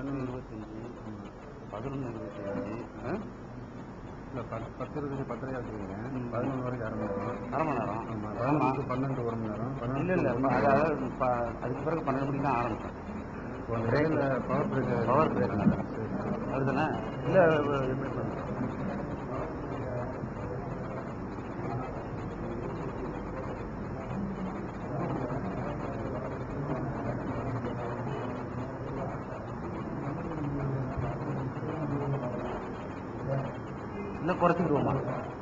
பதினொன்று இருபத்தஞ்சி பதினொன்று இருபத்தஞ்சி இல்லை பத்து பத்து இருபது பத்தரை ஆக்குறீங்க பதினொன்று வரைக்கும் அரை மணி நேரம் அரை மணி நேரம் ஆமாம் பதினொன்று பன்னெண்டு ஒரு மணி நேரம் இல்லை இல்லை பன்னெண்டு அதாவது இப்போ அதுக்கு பிறகு பன்னெண்டு மணிக்கு தான் ஆரம்பிச்சோம் பிரேக்கில் பவர் பிரேக் பவர் பிரேக் வருதுண்ணே இல்லை எப்படி பண்ணுறது இல்லை குறைச்சிக்கிடுவோமா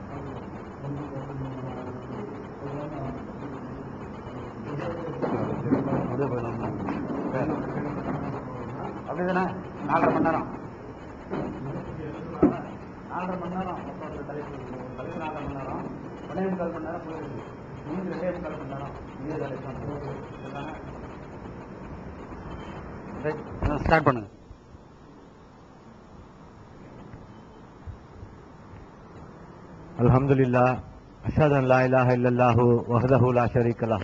அப்படியே போயிடலாம் சரி அப்படிதானே நாலரை மணி நேரம் நாலரை மணி நேரம் மொத்தம் அந்த தலைப்பு ஒரு தலைப்பு நாலரை மணி நேரம் ஒன்றே முக்கால் மணி நேரம் போயிருக்கு மீண்டும் ரெண்டே முக்கால் மணி நேரம் இதே தலைப்பு சரிதானே ஸ்டார்ட் பண்ணுங்க الحمد لله أشهد أن لا إله إلا الله وحده لا شريك له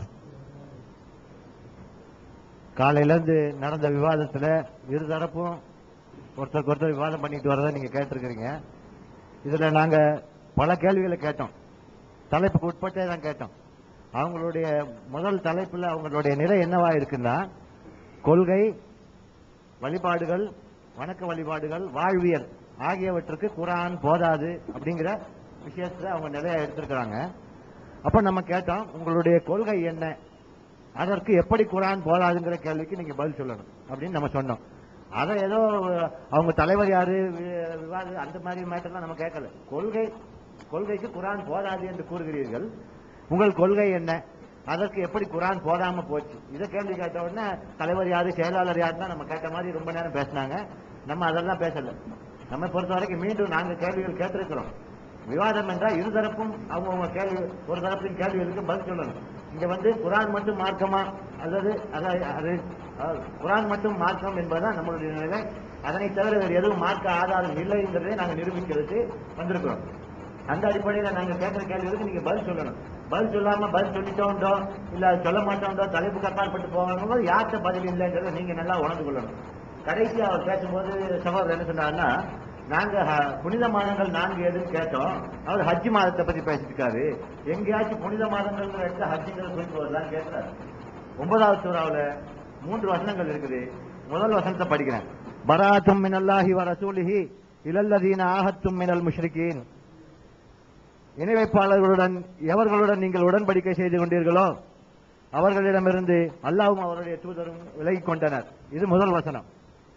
காலையிலேருந்து நடந்த விவாதத்தில் இரு தரப்பும் ஒருத்தருக்கு ஒருத்தர் விவாதம் பண்ணிட்டு வரதை நீங்கள் கேட்டிருக்கிறீங்க இதில் நாங்கள் பல கேள்விகளை கேட்டோம் தலைப்புக்கு உட்பட்டே தான் கேட்டோம் அவங்களுடைய முதல் தலைப்பில் அவங்களுடைய நிலை என்னவா இருக்குன்னா கொள்கை வழிபாடுகள் வணக்க வழிபாடுகள் வாழ்வியல் ஆகியவற்றுக்கு குரான் போதாது அப்படிங்கிற விஷயத்துல அவங்க நிலையை எடுத்திருக்கிறாங்க அப்ப நம்ம கேட்டோம் உங்களுடைய கொள்கை என்ன அதற்கு எப்படி குரான் போதாதுங்கிற கேள்விக்கு நீங்க பதில் சொல்லணும் அப்படின்னு நம்ம சொன்னோம் அதை ஏதோ அவங்க தலைவர் யாரு வி- விவாத அந்த மாதிரி மேட்டர்லாம் நம்ம கேட்கல கொள்கை கொள்கைக்கு குரான் போதாது என்று கூறுகிறீர்கள் உங்கள் கொள்கை என்ன அதற்கு எப்படி குரான் போதாம போச்சு இதை கேள்வி கேட்ட உடனே தலைவர் யாரு செயலாளர் யாருன்னா நம்ம கேட்ட மாதிரி ரொம்ப நேரம் பேசினாங்க நம்ம அதெல்லாம் பேசல நம்ம பொறுத்த வரைக்கும் மீண்டும் நாங்க கேள்விகள் கேட்டிருக்கிறோம் விவாதம் என்றால் இருதரப்பும் அவங்கவுங்க கேள்வி ஒரு தரப்பின் கேள்விகளுக்கு பதில் சொல்லணும் இங்க வந்து குரான் மட்டும் மார்க்கமா அல்லது அதாவது அது அஹ், குரான் மட்டும் மார்க்கம் என்பதுதான் நம்மளுடைய நிலை அதனை தவிர வேறு எதுவும் மார்க்க ஆதாரம் இல்லைங்கிறதை நாங்கள் நிரூபிக்கிறதுக்கு வந்திருக்கிறோம் அந்த அடிப்படையில் நாங்க கேட்கிற கேள்விகளுக்கு நீங்க பதில் சொல்லணும் பதில் சொல்லாம பதில் சொல்லிட்டோன்றோ இல்ல அது சொல்ல மாட்டோன்றோ தலைப்புக்கு அப்பாற்பட்டு போவாங்க யார்கிட்ட பதில் இல்லைங்கிறத நீங்க நல்லா உணர்ந்து கொள்ளணும் கடைசி அவர் பேசும்போது சகோதரர் என்ன சொன்னாருன்னா நாங்க ஹ- புனித மாதங்கள் நான்கு எதுன்னு கேட்டோம் அவர் ஹஜ் மாதத்தை பத்தி பேசிட்டு இருக்காரு எங்கேயாச்சும் புனித மாதங்கள் எடுத்து ஹஜ்ஜுங்கிற குறிப்பு வருதான்னு கேட்கிறாரு ஒன்பதாவது சூறாவுல மூன்று வசனங்கள் இருக்குது முதல் வசனத்தை படிக்கிறேன் பராத்தும் மினல்லாஹி வ ரசூலிஹி இலல்லதீன ஆஹத்தும் மினல் முஷ்ரிகீன் இணை வைப்பாளர்களுடன் எவர்களுடன் நீங்கள் உடன்படிக்கை செய்து கொண்டீர்களோ அவர்களிடமிருந்து அல்லாஹ்வும் அவருடைய தூதரும் விலகிக் கொண்டனர் இது முதல் வசனம்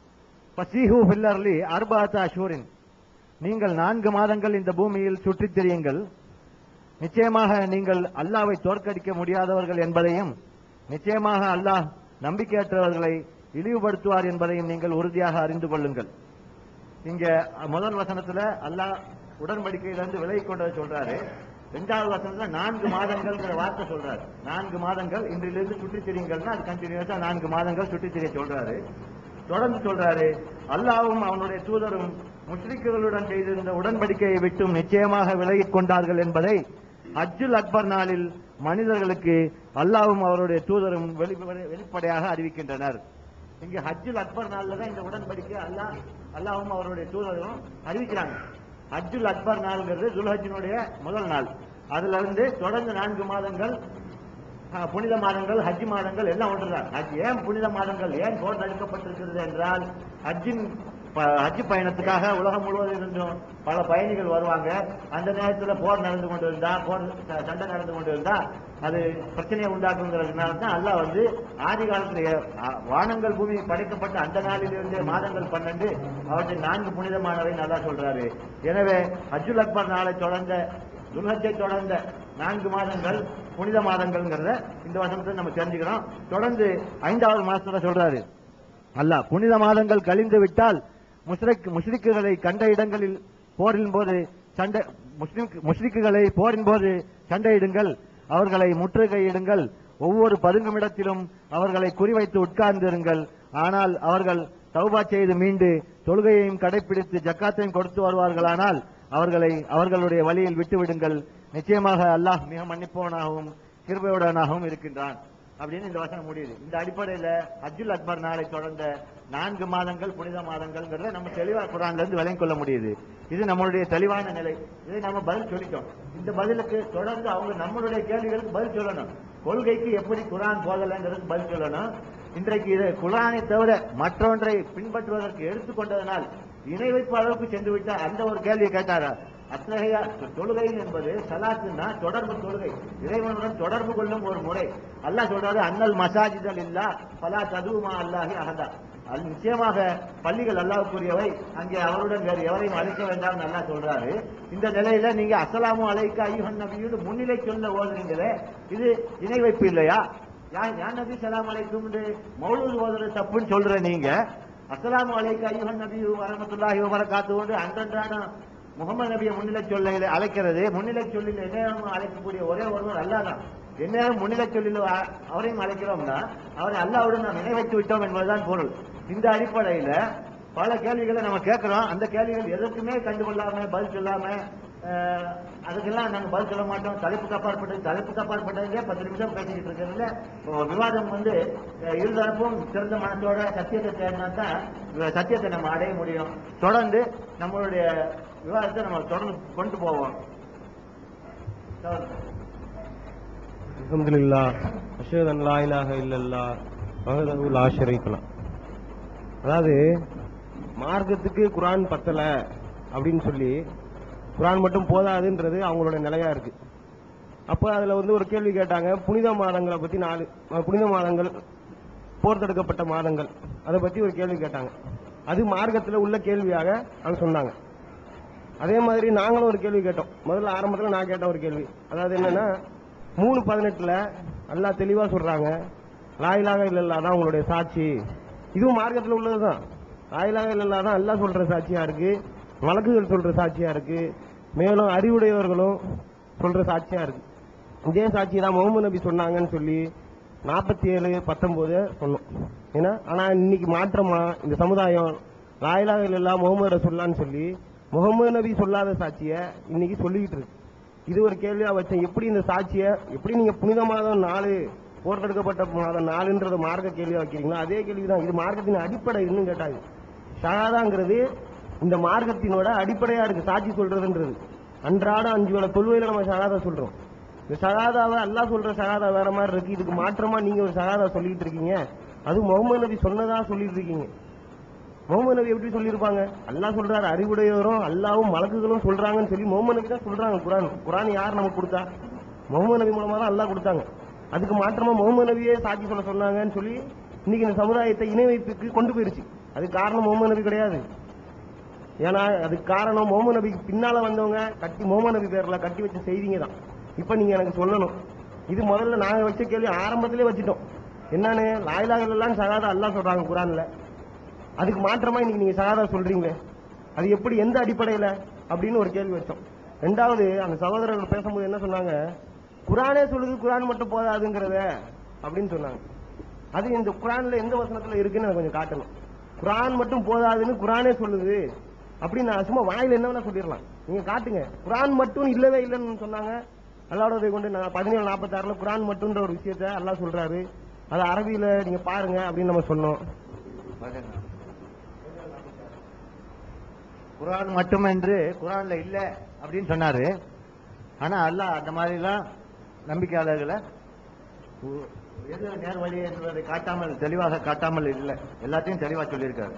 பசீஹு ஃபில்லர்லி அர்பாத்த அஷூரின் நீங்கள் நான்கு மாதங்கள் இந்த பூமியில் சுற்றித் திரியுங்கள் நிச்சயமாக நீங்கள் அல்லாவை தோற்கடிக்க முடியாதவர்கள் என்பதையும் நிச்சயமாக அல்லாஹ் நம்பிக்கையற்றவர்களை இழிவுபடுத்துவார் என்பதையும் நீங்கள் உறுதியாக அறிந்து கொள்ளுங்கள் இங்க முதல் வசனத்துல அல்லாஹ் உடன்படிக்கையிலிருந்து விலகிக் கொண்டதை சொல்றாரு ரெண்டாவது வசனத்துல நான்கு மாதங்கள்ங்கிற வார்த்தை சொல்றாரு நான்கு மாதங்கள் இன்றிலிருந்து சுற்றித் திரியுங்கள்னா அது கண்டினியூஸா நான்கு மாதங்கள் சுற்றித் திரிய சொல்றாரு தொடர்ந்து சொல்றாரு அல்லாவும் அவனுடைய தூதரும் முஸ்லிக்குகளுடன் செய்திருந்த உடன்படிக்கையை விட்டும் நிச்சயமாக விலகிக் கொண்டார்கள் என்பதை அஜ்ஜுல் அக்பர் நாளில் மனிதர்களுக்கு அல்லாவும் அவருடைய தூதரும் வெளிப்படை- வெளிப்படையாக அறிவிக்கின்றனர் இங்க ஹஜ்ஜுல் அக்பர் நாள்ல தான் இந்த உடன்படிக்கை அல்லாஹ் அல்லாவும் அவருடைய தூதரும் அறிவிக்கிறாங்க ஹஜ்ஜுல் அக்பர் நாள்ங்கிறது துல்ஹஜினுடைய முதல் நாள் அதுல இருந்து தொடர்ந்து நான்கு மாதங்கள் அஹ், புனித மாதங்கள் ஹஜ் மாதங்கள் எல்லாம் ஒன்றுதான் ஹஜ் ஏன் புனித மாதங்கள் ஏன் போர் தடுக்கப்பட்டிருக்கிறது என்றால் ஹஜ்ஜின் ப- ஹஜ் பயணத்துக்காக உலகம் முழுவதும் இருந்தும் பல பயணிகள் வருவாங்க அந்த நேரத்துல போர் நடந்து கொண்டு இருந்தா போர் ச- சண்டை நடந்து கொண்டு இருந்தா அது பிரச்சனையை உண்டாக்குங்கிறதுனால தான் அல்லாஹ் வந்து ஆதி காலத்துல அஹ், வானங்கள் பூமி படைக்கப்பட்ட அந்த நாளிலிருந்து மாதங்கள் பன்னெண்டு அவற்றில் நான்கு புனிதமானவை நல்லா சொல்றாரு எனவே ஹஜ்ஜுல் அக்பர் நாளை தொடர்ந்த துல்ஹஜை தொடர்ந்த நான்கு மாதங்கள் புனித மாதங்கள்ங்கிறத இந்த வசனத்தை நம்ம தெரிஞ்சுக்கிறோம் தொடர்ந்து ஐந்தாவது மாசத்துல சொல்றாரு அல்லாஹ் புனித மாதங்கள் கழிந்து விட்டால் முஸ்லிக் முஸ்லிக்குகளை கண்ட இடங்களில் போரின் போது சண்டை முஸ்லிம் முஸ்லிக்குகளை போரின் போது சண்டையிடுங்கள் அவர்களை முற்றுகையிடுங்கள் ஒவ்வொரு பதுங்குமிடத்திலும் அவர்களை குறிவைத்து உட்கார்ந்திருங்கள் ஆனால் அவர்கள் தௌபா செய்து மீண்டு தொழுகையையும் கடைபிடித்து ஜக்காத்தையும் கொடுத்து வருவார்களானால் அவர்களை அவர்களுடைய வழியில் விட்டுவிடுங்கள் நிச்சயமாக அல்லாஹ் மிக மன்னிப்பவனாகவும் கிருபையுடனாகவும் இருக்கின்றான் அப்படின்னு இந்த வசனம் முடியுது இந்த அடிப்படையில அப்துல் அக்பர் நாளை தொடர்ந்த நான்கு மாதங்கள் புனித மாதங்கள்ங்கிறத நம்ம தெளிவா குரான்ல இருந்து விளங்கிக் கொள்ள முடியுது இது நம்மளுடைய தெளிவான நிலை இதை நம்ம பதில் சொல்லிட்டோம் இந்த பதிலுக்கு தொடர்ந்து அவங்க நம்மளுடைய கேள்விகளுக்கு பதில் சொல்லணும் கொள்கைக்கு எப்படி குரான் போதலைங்கிறதுக்கு பதில் சொல்லணும் இன்றைக்கு இது குரானை தவிர மற்றொன்றை பின்பற்றுவதற்கு எடுத்துக்கொண்டதனால் இணை வைப்பு அளவுக்கு சென்று விட்ட அந்த ஒரு கேள்வியை கேட்டாரா அத்தகைய தொழுகை என்பது சலாத்துன்னா தொடர்பு தொழுகை இறைவனுடன் தொடர்பு கொள்ளும் ஒரு முறை அல்லாஹ் சொல்றாரு அன்னல் மசாஜிதல் இல்லா பலா ததுவுமா அல்லாஹி அகதா அது நிச்சயமாக பள்ளிகள் அல்லாஹ்வுக்குரியவை அங்கே அவருடன் வேறு எவரையும் அழைக்க வேண்டாம் நல்லா சொல்றாரு இந்த நிலையில நீங்க அஸ்ஸலாமு அலைக்க ஐயுஹன் நபியோடு முன்னிலை சொல்ல ஓதுறீங்களே இது இணை வைப்பு இல்லையா யா- யா நபி சலாம் அலைக்கும் மௌலூது ஓதுறது தப்புன்னு சொல்ற நீங்க அஸ்ஸலாமு அலைக்க ஐயுஹன் நபி வரமத்துல்லாஹி வபரகாத்துவோடு அன்றன்றான முகமது நபியை முன்னிலை சொல்ல அழைக்கிறது முன்னிலை சொல்லில் எந்நேரம் அழைக்கக்கூடிய ஒரே ஒருவர் அல்லாதான் எந்நேரம் முன்னிலை சொல்லில் அ- அவரையும் அழைக்கிறோம்னா அவரை அல்லாவுடன் நாம் நினைவைத்து விட்டோம் என்பதுதான் பொருள் இந்த அடிப்படையில பல கேள்விகளை நம்ம கேட்கிறோம் அந்த கேள்விகள் எதற்குமே கண்டுகொள்ளாம பதில் சொல்லாம அஹ், அதுக்கெல்லாம் நாங்க பதில் சொல்ல மாட்டோம் தலைப்புக்கு அப்பாற்பட்டது தலைப்புக்கு அப்பாற்பட்டதுக்கே பத்து நிமிஷம் பேசிக்கிட்டு இருக்கிறதுல இப்போ விவாதம் வந்து அஹ், இருதரப்பும் சிறந்த மனத்தோட சத்தியத்தை தேடினா தான் இவ- சத்தியத்தை நம்ம அடைய முடியும் தொடர்ந்து நம்மளுடைய விவாதத்தை நம்ம தொடர்ந்து கொண்டு போவோம் தொடர்ந்து. அல்ஹம்துலில்லாஹ் அஷ்ஹது அன் லா இலாஹ இல்லல்லாஹ் வஹ்தஹு லா ஷரீக லஹ் அதாவது மார்க்கத்துக்கு குர்ஆன் பத்தல அப்படின்னு சொல்லி குர்ஆன் மட்டும் போதாதுன்றது அவங்களோட நிலையா இருக்கு அப்ப அதுல வந்து ஒரு கேள்வி கேட்டாங்க புனித மாதங்களை பத்தி நாலு அஹ், புனித மாதங்கள் போர்த்தெடுக்கப்பட்ட மாதங்கள் அதை பத்தி ஒரு கேள்வி கேட்டாங்க அது மார்க்கத்துல உள்ள கேள்வியாக அவங்க சொன்னாங்க அதே மாதிரி நாங்களும் ஒரு கேள்வி கேட்டோம் முதல்ல ஆரம்பத்துல நான் கேட்ட ஒரு கேள்வி அதாவது என்னன்னா மூணு பதினெட்டுல அல்லாஹ் தெளிவா சொல்றாங்க லாயிலாக இல்லல்லா தான் உங்களுடைய சாட்சி இதுவும் மார்க்கத்துல உள்ளதுதான் லாயிலாக இல்லல்லா தான் அல்லாஹ் சொல்ற சாட்சியா இருக்கு வழக்குகள் சொல்ற சாட்சியா இருக்கு மேலும் அறிவுடையவர்களும் சொல்ற சாட்சியா இருக்கு இதே சாட்சி தான் முகமது நபி சொன்னாங்கன்னு சொல்லி நாற்பத்தி ஏழு பத்தொன்பது சொன்னோம் ஏன்னா ஆனா இன்னைக்கு மாற்றமா இந்த சமுதாயம் லாயிலாக இல்லல்லா முகமது ரசுல்லான்னு சொல்லி முகமது நபி சொல்லாத சாட்சிய இன்னைக்கு சொல்லிக்கிட்டு இருக்கு இது ஒரு கேள்வியா வச்சேன் எப்படி இந்த சாட்சிய எப்படி நீங்க புனித மாதம் நாலு போர்த்தெடுக்கப்பட்ட மாதம் நாலுன்றத மார்க்க கேள்வியா வைக்கிறீங்களோ அதே கேள்விதான் இது மார்க்கத்தின் அடிப்படை இன்னும் கேட்டாங்க ஷஹாதாங்கிறது இந்த மார்க்கத்தினோட அடிப்படையா இருக்கு சாட்சி சொல்றதுன்றது அன்றாட அஞ்சு வேளை தொழுவையில நம்ம ஷஹாதா சொல்றோம் இந்த ஷஹாதாவை அல்லாஹ் சொல்ற ஷஹாதா வேற மாதிரி இருக்கு இதுக்கு மாற்றமா நீங்க ஒரு ஷஹாதா சொல்லிட்டு இருக்கீங்க அது முகமது நபி சொன்னதா சொல்லிட்டு இருக்கீங்க முகமது நபி எப்படி சொல்லியிருப்பாங்க அல்லாஹ் சொல்றாரு அறிவுடையவரும் அல்லாவும் மலக்குகளும் சொல்றாங்கன்னு சொல்லி முகமது நபி தான் சொல்றாங்க குரான் குரான் யார் நமக்கு கொடுத்தா முகமது நபி மூலமா தான் அல்லாஹ் கொடுத்தாங்க அதுக்கு மாற்றமா முகமது நபியே சாட்சி சொல்ல சொன்னாங்கன்னு சொல்லி இன்னைக்கு இந்த சமுதாயத்தை இணை வைப்புக்கு கொண்டு போயிருச்சு அதுக்கு காரணம் முகமது நபி கிடையாது ஏன்னா அதுக்கு காரணம் முகமது நபிக்கு பின்னால வந்தவங்க கட்டி முகமது நபி பேர்ல கட்டி வச்ச செய்திங்க தான் இப்ப நீங்க எனக்கு சொல்லணும் இது முதல்ல நாங்க வச்ச கேள்வி ஆரம்பத்திலே வச்சுட்டோம் என்னன்னு லாயிலாக எல்லாம் சகாதா அல்லாஹ் சொல்றாங்க குரான்ல அதுக்கு மாற்றமா இன்னைக்கு நீங்க சகாதா சொல்றீங்களே அது எப்படி எந்த அடிப்படையில அப்படின்னு ஒரு கேள்வி வச்சோம் ரெண்டாவது அந்த சகோதரர்கள் பேசும்போது என்ன சொன்னாங்க குரானே சொல்லுது குரான் மட்டும் போதாதுங்கிறத அப்படின்னு சொன்னாங்க அது இந்த குரான்ல எந்த வசனத்துல இருக்குன்னு எனக்கு கொஞ்சம் காட்டணும் குரான் மட்டும் போதாதுன்னு குரானே சொல்லுது அப்படின்னு நான் சும்மா வாயில என்ன வேணா சொல்லிடலாம் நீங்க காட்டுங்க குரான் மட்டும் இல்லவே இல்லைன்னு சொன்னாங்க அல்லாவோட உதவி கொண்டு நான் பதினேழு நாற்பத்தாறுல குரான் மட்டும்ன்ற ஒரு விஷயத்த அல்லாஹ் சொல்றாரு அது அரபியில நீங்க பாருங்க அப்படின்னு நம்ம சொன்னோம் குரான் மட்டுமென்று குரான்ல இல்ல அப்படின்னு சொன்னாரு ஆனா அல்லாஹ் அந்த மாதிரிலாம் நம்பிக்கையாளர்களை உ- எது நேர் வழி என்பதை காட்டாமல் தெளிவாக காட்டாமல் இல்லை எல்லாத்தையும் தெளிவா சொல்லியிருக்காரு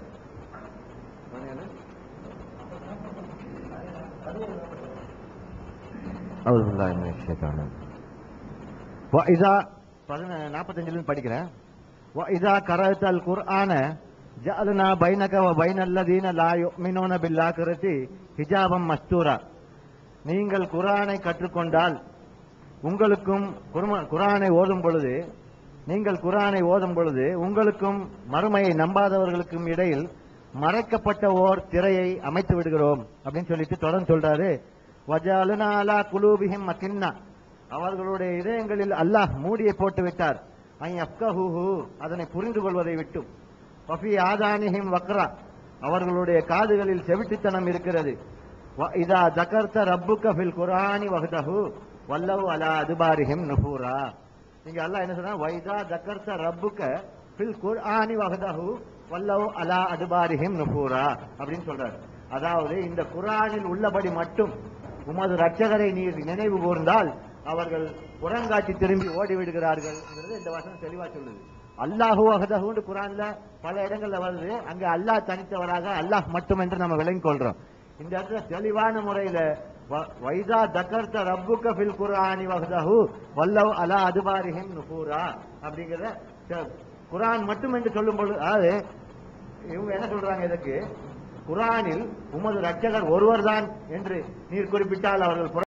أعوذ بالله من الشيطان وإذا நாற்பத்தஞ்சிலும் படிக்கிறேன் وإذا قرأت القرآن جعلنا بينك وبين الذين لا يؤمنون بالآخرة حجابا مستورا நீங்கள் குர்ஆனை கற்றுக்கொண்டால் உங்களுக்கும் குர்ம- குர்ஆனை ஓதும் பொழுது நீங்கள் குர்ஆனை ஓதும் பொழுது உங்களுக்கும் மறுமையை நம்பாதவர்களுக்கும் இடையில் மறைக்கப்பட்ட ஓர் திரையை அமைத்து விடுகிறோம் அப்படின்னு சொல்லிட்டு தொடர்ந்து சொல்றாரு வஜாலுனா அலா குலூபிஹிம் மக்கின்னா அவர்களுடைய இதயங்களில் அல்லாஹ் மூடியை போட்டு விட்டார் ஐ அப்கஹூஹு அதனை புரிந்து கொள்வதை விட்டும் வஃபி ஆதானிஹிம் வக்ரா அவர்களுடைய காதுகளில் செவிட்டுத்தனம் இருக்கிறது வ- இதா ஜகர்த்த ரப்புக்க ஃபில் குர்ஆனி வஹ்தஹு வல்லவு அலா அதுபாரிஹிம் நுஃபூரா இங்க அல்லாஹ் என்ன சொன்னா வைதா தக்கர்த்த ரப்புக்க ஃபில் குர்ஆனி வஹதஹு வல்லவு அலா அதுபாரிஹிம் நுஃபூரா அப்படின்னு சொல்றாரு அதாவது இந்த குர்ஆனில் உள்ளபடி மட்டும் உமது ரட்சகரை நீர் நினைவு கூர்ந்தால் அவர்கள் புறங்காட்டி திரும்பி ஓடி விடுகிறார்கள் இந்த வசனம் தெளிவா சொல்லுது அல்லாஹு அஹதஹுன்னு குரான்ல பல இடங்கள்ல வருது அங்க அல்லாஹ் தனித்தவராக அல்லாஹ் மட்டும் என்று நம்ம விளங்கிக் கொள்றோம் இந்த இடத்துல தெளிவான முறையில வ- வைதா தக்கர்த்த ரப்புக்க ஃபில் குர்ஆனி வஹதஹு வல்லவ் அலா அதுபாரிஹிம் நுஃபூரா அப்படிங்கறத ச- குர்ஆன் மட்டும் என்று சொல்லும் பொழுது அதாவது இவங்க என்ன சொல்றாங்க இதுக்கு குர்ஆனில் உமது ரட்சகர் ஒருவர்தான் என்று நீர் குறிப்பிட்டால் அவர்கள் புற-